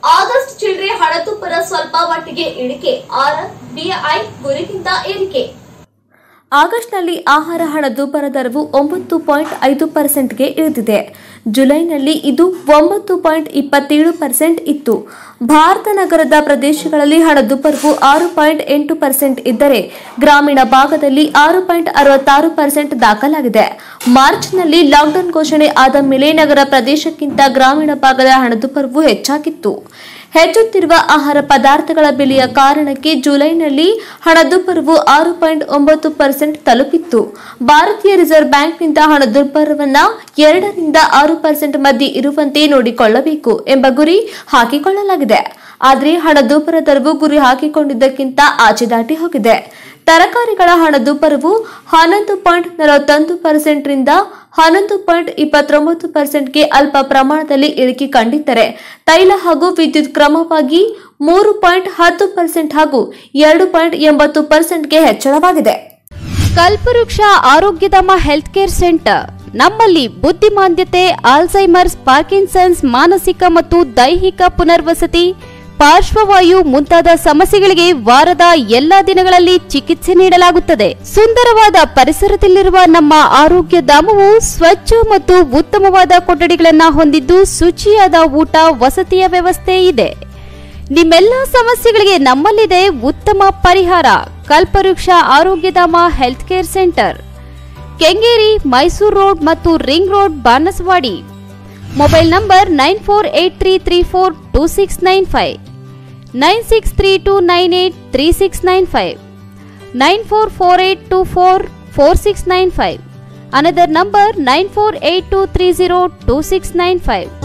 August ಚಿಲ್ಲರೆ ಹಣದುಬ್ಬರ ಸ್ವಲ್ಪ ಮಟ್ಟಿಗೆ ಇಳಿಕೆ ಆರ್ ಬಿಐ ಗುರಿಗಿಂತ ಏರಿಕೆ ಆಗಸ್ಟ್ನಲ್ಲಿ ಆಹಾರ ಹಣದುಬ್ಬರ ದರವು ಒಂಬತ್ತು ಪಾಯಿಂಟ್ ಐದು ಪರ್ಸೆಂಟ್ಗೆ ಇಳಿದಿದೆ ಜುಲೈನಲ್ಲಿ ಇದು ಒಂಬತ್ತು ಪಾಯಿಂಟ್ ಇಪ್ಪತ್ತೇಳು ಪರ್ಸೆಂಟ್ ಇತ್ತು ಭಾರತ ನಗರದ ಪ್ರದೇಶಗಳಲ್ಲಿ ಹಣದುಬ್ಬರವು ಆರು ಪಾಯಿಂಟ್ ಎಂಟು ಪರ್ಸೆಂಟ್ ಇದ್ದರೆ ಗ್ರಾಮೀಣ ಭಾಗದಲ್ಲಿ ಆರು ಪಾಯಿಂಟ್ ಅರವತ್ತಾರು ಪರ್ಸೆಂಟ್ ದಾಖಲಾಗಿದೆ ಮಾರ್ಚ್ನಲ್ಲಿ ಲಾಕ್ಡೌನ್ ಘೋಷಣೆ ಆದ ಮೇಲೆ ನಗರ ಪ್ರದೇಶಕ್ಕಿಂತ ಗ್ರಾಮೀಣ ಭಾಗದ ಹಣದುಬ್ಬರವು ಹೆಚ್ಚಾಗಿತ್ತು ಹೆಚ್ಚುತ್ತಿರುವ ಆಹಾರ ಪದಾರ್ಥಗಳ ಬೆಲೆಯ ಕಾರಣಕ್ಕೆ ಜುಲೈನಲ್ಲಿ ಹಣದುಬ್ಬರವು ಆರು ಪಾಯಿಂಟ್ ಒಂಬತ್ತು ಪರ್ಸೆಂಟ್ ತಲುಪಿತ್ತು ಭಾರತೀಯ ರಿಸರ್ವ್ ಬ್ಯಾಂಕ್ನಿಂದ ಹಣದುಬ್ಬರವನ್ನ ಎರಡರಿಂದ ಆರು ಪರ್ಸೆಂಟ್ ಮಧ್ಯೆ ಇರುವಂತೆ ನೋಡಿಕೊಳ್ಳಬೇಕು ಎಂಬ ಗುರಿ ಹಾಕಿಕೊಳ್ಳಲಾಗಿದೆ ಆದರೆ ಹಣದುಬ್ಬರ ದರವು ಗುರಿ ಹಾಕಿಕೊಂಡಿದ್ದಕ್ಕಿಂತ ಆಚೆ ದಾಟಿ ಹೋಗಿದೆ ತರಕಾರಿಗಳ ಹಣದುಬ್ಬರವು ಹನ್ನೊಂದು ಪಾಯಿಂಟ್ ನಲವತ್ತೊಂದು ಪರ್ಸೆಂಟ್ರಿಂದ ಹನ್ನೊಂದು ಪಾಯಿಂಟ್ ಇಪ್ಪತ್ತೊಂಬತ್ತು ಪರ್ಸೆಂಟ್ಗೆ ಅಲ್ಪ ಪ್ರಮಾಣದಲ್ಲಿ ಇಳಿಕೆ ಕಂಡಿದ್ದರೆ ತೈಲ ಹಾಗೂ ವಿದ್ಯುತ್ ಕ್ರಮವಾಗಿ ಮೂರು ಪಾಯಿಂಟ್ ಹತ್ತು ಪರ್ಸೆಂಟ್ ಹಾಗೂ ಎರಡು ಪಾಯಿಂಟ್ ಎಂಬತ್ತು ಪರ್ಸೆಂಟ್ಗೆ ಹೆಚ್ಚಳವಾಗಿದೆ ಕಲ್ಪವೃಕ್ಷ ಆರೋಗ್ಯಧಾಮ ಹೆಲ್ತ್ ಕೇರ್ ಸೆಂಟರ್ ನಮ್ಮಲ್ಲಿ ಬುದ್ಧಿಮಾಂದ್ಯತೆ ಆಲ್ಝೈಮರ್ಸ್ ಪಾರ್ಕಿನ್ಸನ್ಸ್ ಮಾನಸಿಕ ಮತ್ತು ದೈಹಿಕ ಪುನರ್ವಸತಿ ಪಾರ್ಶ್ವವಾಯು ಮುಂತಾದ ಸಮಸ್ಯೆಗಳಿಗೆ ವಾರದ ಎಲ್ಲಾ ದಿನಗಳಲ್ಲಿ ಚಿಕಿತ್ಸೆ ನೀಡಲಾಗುತ್ತದೆ ಸುಂದರವಾದ ಪರಿಸರದಲ್ಲಿರುವ ನಮ್ಮ ಆರೋಗ್ಯ ಧಾಮವು ಸ್ವಚ್ಛ ಮತ್ತು ಉತ್ತಮವಾದ ಕೊಠಡಿಗಳನ್ನು ಹೊಂದಿದ್ದು ಶುಚಿಯಾದ ಊಟ ವಸತಿಯ ವ್ಯವಸ್ಥೆ ಇದೆ ನಿಮ್ಮೆಲ್ಲ ಸಮಸ್ಯೆಗಳಿಗೆ ನಮ್ಮಲ್ಲಿದೆ ಉತ್ತಮ ಪರಿಹಾರ Kalpavriksha Arogyadhama health care centre Kengeri Mysore road ಮತ್ತು ring road Banaswadi mobile number nine four eight three three four two six nine five nine six three two nine eight three six nine five nine four four eight two four four six nine five another number nine four eight two three zero two six nine five